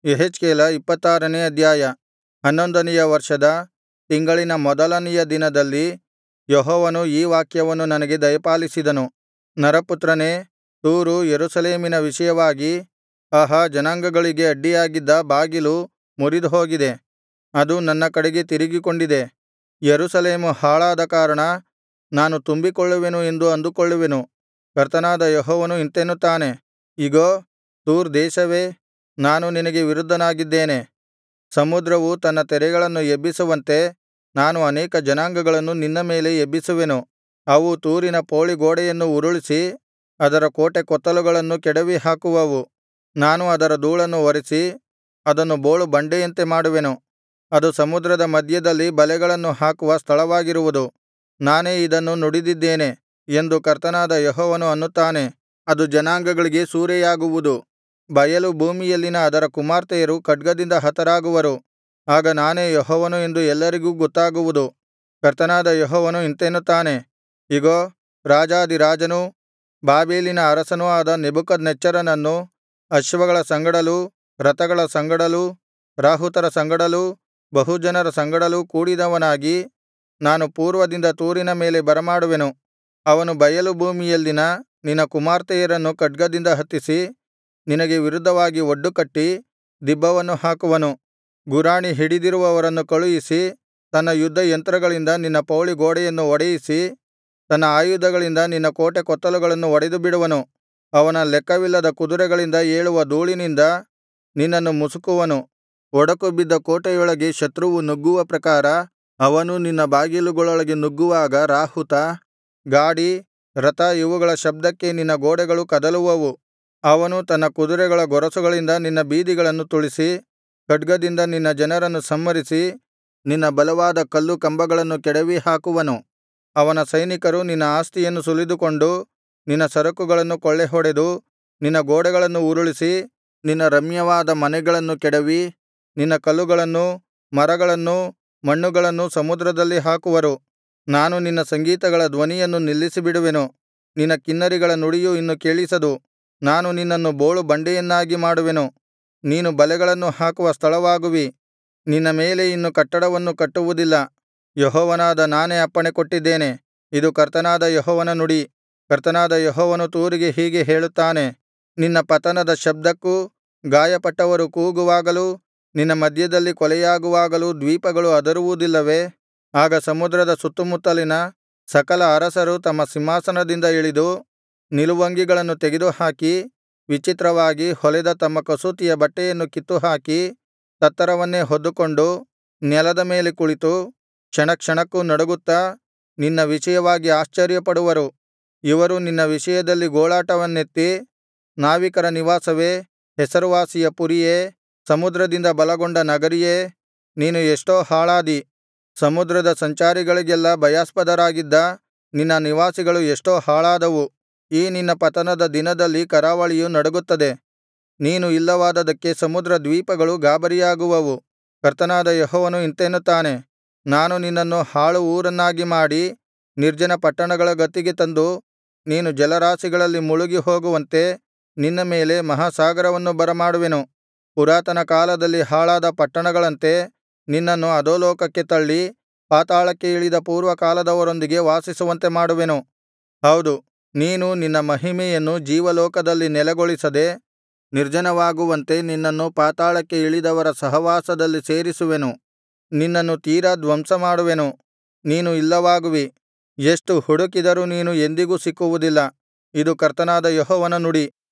ಯೆಹೆಜ್ಕೇಲ ಇಪ್ಪತ್ತಾರನೇ ಅಧ್ಯಾಯ ಹನ್ನೊಂದನೆಯ ವರ್ಷದ ತಿಂಗಳಿನ ಮೊದಲನೆಯ ದಿನದಲ್ಲಿ ಯೆಹೋವನು ಈ ವಾಕ್ಯವನ್ನು ನನಗೆ ದಯಪಾಲಿಸಿದನು ನರಪುತ್ರನೇ ತೂರು ಯೆರೂಸಲೇಮಿನ ವಿಷಯವಾಗಿ ಆಹಾ ಜನಾಂಗಗಳಿಗೆ ಅಡ್ಡಿಯಾಗಿದ್ದ ಬಾಗಿಲು ಮುರಿದುಹೋಗಿದೆ ಅದು ನನ್ನ ಕಡೆಗೆ ತಿರುಗಿಕೊಂಡಿದೆ ಯೆರೂಸಲೇಮು ಹಾಳಾದ ಕಾರಣ ನಾನು ತುಂಬಿಕೊಳ್ಳುವೆನು ಎಂದು ಅಂದುಕೊಳ್ಳುವೆನು ಕರ್ತನಾದ ಯೆಹೋವನು ಇಂತೆನ್ನುತ್ತಾನೆ ಇಗೋ ತೂರ್ ದೇಶವೇ ನಾನು ನಿನಗೆ ವಿರುದ್ಧನಾಗಿದ್ದೇನೆ ಸಮುದ್ರವು ತನ್ನ ತೆರೆಗಳನ್ನು ಎಬ್ಬಿಸುವಂತೆ ನಾನು ಅನೇಕ ಜನಾಂಗಗಳನ್ನು ನಿನ್ನ ಮೇಲೆ ಎಬ್ಬಿಸುವೆನು ಅವು ತೂರಿನ ಪೌಳಿಗೋಡೆಯನ್ನು ಉರುಳಿಸಿ ಅದರ ಕೋಟೆಕೊತ್ತಲುಗಳನ್ನು ಕೆಡವಿಹಾಕುವವು ನಾನು ಅದರ ಧೂಳನ್ನು ಒರೆಸಿ ಅದನ್ನು ಬೋಳು ಬಂಡೆಯಂತೆ ಮಾಡುವೆನು ಅದು ಸಮುದ್ರದ ಮಧ್ಯದಲ್ಲಿ ಬಲೆಗಳನ್ನು ಹಾಕುವ ಸ್ಥಳವಾಗಿರುವುದು ನಾನೇ ಇದನ್ನು ನುಡಿದಿದ್ದೇನೆ ಎಂದು ಕರ್ತನಾದ ಯೆಹೋವನು ಅನ್ನುತ್ತಾನೆ ಅದು ಜನಾಂಗಗಳಿಗೆ ಸೂರೆಯಾಗುವುದು ಬಯಲು ಭೂಮಿಯಲ್ಲಿನ ಅದರ ಕುಮಾರ್ತೆಯರು ಖಡ್ಗದಿಂದ ಹತರಾಗುವರು ಆಗ ನಾನೇ ಯೆಹೋವನು ಎಂದು ಎಲ್ಲರಿಗೂ ಗೊತ್ತಾಗುವುದು ಕರ್ತನಾದ ಯೆಹೋವನು ಇಂತೆನ್ನುತ್ತಾನೆ ಇಗೋ ರಾಜಾಧಿರಾಜನೂ ಬಾಬೆಲಿನ ಅರಸನೂ ಆದ ನೆಬೂಕದ್ನೆಚ್ಚರನನ್ನು ಅಶ್ವಗಳ ಸಂಗಡಲೂ ರಥಗಳ ಸಂಗಡಲೂ ರಾಹುತರ ಸಂಗಡಲೂ ಬಹುಜನರ ಸಂಗಡಲೂ ಕೂಡಿದವನಾಗಿ ನಾನು ಪೂರ್ವದಿಂದ ತೂರಿನ ಮೇಲೆ ಬರಮಾಡುವೆನು ಅವನು ಬಯಲು ಭೂಮಿಯಲ್ಲಿನ ನಿನ್ನ ಕುಮಾರ್ತೆಯರನ್ನು ಖಡ್ಗದಿಂದ ಹತಿಸಿ ನಿನಗೆ ವಿರುದ್ಧವಾಗಿ ಒಡ್ಡುಕಟ್ಟಿ ದಿಬ್ಬವನ್ನು ಹಾಕುವನು ಗುರಾಣಿ ಹಿಡಿದಿರುವವರನ್ನು ಕಳುಹಿಸಿ ತನ್ನ ಯುದ್ಧ ಯಂತ್ರಗಳಿಂದ ನಿನ್ನ ಪೌಳಿಗೋಡೆಯನ್ನು ಹೊಡೆಯಿಸಿ ತನ್ನ ಆಯುಧಗಳಿಂದ ನಿನ್ನ ಕೋಟೆಕೊತ್ತಲುಗಳನ್ನು ಒಡೆದುಬಿಡುವನು ಅವನ ಲೆಕ್ಕವಿಲ್ಲದ ಕುದುರೆಗಳಿಂದ ಏಳುವ ಧೂಳಿನಿಂದ ನಿನ್ನನ್ನು ಮುಸುಕುವನು ಒಡಕು ಬಿದ್ದ ಕೋಟೆಯೊಳಗೆ ಶತ್ರುವು ನುಗ್ಗುವ ಪ್ರಕಾರ ಅವನು ನಿನ್ನ ಬಾಗಿಲುಗಳೊಳಗೆ ನುಗ್ಗುವಾಗ ರಾಹುತ ಗಾಡಿ ರಥ ಇವುಗಳ ಶಬ್ದಕ್ಕೆ ನಿನ್ನ ಗೋಡೆಗಳು ಕದಲುವವು ಅವನು ತನ್ನ ಕುದುರೆಗಳ ಗೊರಸುಗಳಿಂದ ನಿನ್ನ ಬೀದಿಗಳನ್ನು ತುಳಿಸಿ ಖಡ್ಗದಿಂದ ನಿನ್ನ ಜನರನ್ನು ಸಂಹರಿಸಿ ನಿನ್ನ ಬಲವಾದ ಕಲ್ಲು ಕಂಬಗಳನ್ನು ಕೆಡವಿಹಾಕುವನು ಅವನ ಸೈನಿಕರು ನಿನ್ನ ಆಸ್ತಿಯನ್ನು ಸುಲಿದುಕೊಂಡು ನಿನ್ನ ಸರಕುಗಳನ್ನು ಕೊಳ್ಳೆಹೊಡೆದು ನಿನ್ನ ಗೋಡೆಗಳನ್ನು ಉರುಳಿಸಿ ನಿನ್ನ ರಮ್ಯವಾದ ಮನೆಗಳನ್ನು ಕೆಡವಿ ನಿನ್ನ ಕಲ್ಲುಗಳನ್ನೂ ಮರಗಳನ್ನೂ ಮಣ್ಣುಗಳನ್ನೂ ಸಮುದ್ರದಲ್ಲಿ ಹಾಕುವರು ನಾನು ನಿನ್ನ ಸಂಗೀತಗಳ ಧ್ವನಿಯನ್ನು ನಿಲ್ಲಿಸಿಬಿಡುವೆನು ನಿನ್ನ ಕಿನ್ನರಿಗಳ ನುಡಿಯು ಇನ್ನು ಕೇಳಿಸದು ನಾನು ನಿನ್ನನ್ನು ಬೋಳು ಬಂಡೆಯನ್ನಾಗಿ ಮಾಡುವೆನು ನೀನು ಬಲೆಗಳನ್ನು ಹಾಕುವ ಸ್ಥಳವಾಗುವಿ ನಿನ್ನ ಮೇಲೆ ಇನ್ನು ಕಟ್ಟಡವನ್ನು ಕಟ್ಟುವುದಿಲ್ಲ ಯೆಹೋವನಾದ ನಾನೇ ಅಪ್ಪಣೆ ಕೊಟ್ಟಿದ್ದೇನೆ ಇದು ಕರ್ತನಾದ ಯೆಹೋವನ ನುಡಿ ಕರ್ತನಾದ ಯೆಹೋವನು ತೂರಿಗೆ ಹೀಗೆ ಹೇಳುತ್ತಾನೆ ನಿನ್ನ ಪತನದ ಶಬ್ದಕ್ಕೂ ಗಾಯಪಟ್ಟವರು ಕೂಗುವಾಗಲೂ ನಿನ್ನ ಮಧ್ಯದಲ್ಲಿ ಕೊಲೆಯಾಗುವಾಗಲೂ ದ್ವೀಪಗಳು ಅದರುವುದಿಲ್ಲವೇ ಆಗ ಸಮುದ್ರದ ಸುತ್ತುಮುತ್ತಲಿನ ಸಕಲ ಅರಸರು ತಮ್ಮ ಸಿಂಹಾಸನದಿಂದ ಇಳಿದು ನಿಲುವಂಗಿಗಳನ್ನು ತೆಗೆದುಹಾಕಿ ವಿಚಿತ್ರವಾಗಿ ಹೊಲೆದ ತಮ್ಮ ಕಸೂತಿಯ ಬಟ್ಟೆಯನ್ನು ಕಿತ್ತುಹಾಕಿ ತತ್ತರವನ್ನೇ ಹೊದ್ದುಕೊಂಡು ನೆಲದ ಮೇಲೆ ಕುಳಿತು ಕ್ಷಣಕ್ಷಣಕ್ಕೂ ನಡುಗುತ್ತಾ ನಿನ್ನ ವಿಷಯವಾಗಿ ಆಶ್ಚರ್ಯಪಡುವರು ಇವರು ನಿನ್ನ ವಿಷಯದಲ್ಲಿ ಗೋಳಾಟವನ್ನೆತ್ತಿ ನಾವಿಕರ ನಿವಾಸವೇ ಹೆಸರುವಾಸಿಯ ಪುರಿಯೇ ಸಮುದ್ರದಿಂದ ಬಲಗೊಂಡ ನಗರಿಯೇ ನೀನು ಎಷ್ಟೋ ಹಾಳಾದಿ ಸಮುದ್ರದ ಸಂಚಾರಿಗಳಿಗೆಲ್ಲಾ ಭಯಾಸ್ಪದರಾಗಿದ್ದ ನಿನ್ನ ನಿವಾಸಿಗಳು ಎಷ್ಟೋ ಹಾಳಾದವು ಈ ನಿನ್ನ ಪತನದ ದಿನದಲ್ಲಿ ಕರಾವಳಿಯು ನಡುಗುತ್ತದೆ ನೀನು ಇಲ್ಲವಾದದ್ದಕ್ಕೆ ಸಮುದ್ರ ದ್ವೀಪಗಳು ಗಾಬರಿಯಾಗುವವು ಕರ್ತನಾದ ಯೆಹೋವನು ಇಂತೆನ್ನುತ್ತಾನೆ ನಾನು ನಿನ್ನನ್ನು ಹಾಳು ಊರನ್ನಾಗಿ ಮಾಡಿ ನಿರ್ಜನ ಪಟ್ಟಣಗಳ ಗತಿಗೆ ತಂದು ನೀನು ಜಲರಾಶಿಗಳಲ್ಲಿ ಮುಳುಗಿ ಹೋಗುವಂತೆ ನಿನ್ನ ಮೇಲೆ ಮಹಾಸಾಗರವನ್ನು ಬರಮಾಡುವೆನು ಪುರಾತನ ಕಾಲದಲ್ಲಿ ಹಾಳಾದ ಪಟ್ಟಣಗಳಂತೆ ನಿನ್ನನ್ನು ಅಧೋಲೋಕಕ್ಕೆ ತಳ್ಳಿ ಪಾತಾಳಕ್ಕೆ ಇಳಿದ ಪೂರ್ವಕಾಲದವರೊಂದಿಗೆ ವಾಸಿಸುವಂತೆ ಮಾಡುವೆನು ಹೌದು ನೀನು ನಿನ್ನ ಮಹಿಮೆಯನ್ನು ಜೀವಲೋಕದಲ್ಲಿ ನೆಲೆಗೊಳಿಸದೆ ನಿರ್ಜನವಾಗುವಂತೆ ನಿನ್ನನ್ನು ಪಾತಾಳಕ್ಕೆ ಇಳಿದವರ ಸಹವಾಸದಲ್ಲಿ ಸೇರಿಸುವೆನು ನಿನ್ನನ್ನು ತೀರಾ ಧ್ವಂಸಮಾಡುವೆನು ನೀನು ಇಲ್ಲವಾಗುವಿ ಎಷ್ಟು ಹುಡುಕಿದರೂ ನೀನು ಎಂದಿಗೂ ಸಿಕ್ಕುವುದಿಲ್ಲ ಇದು ಕರ್ತನಾದ ಯೆಹೋವನ ನುಡಿ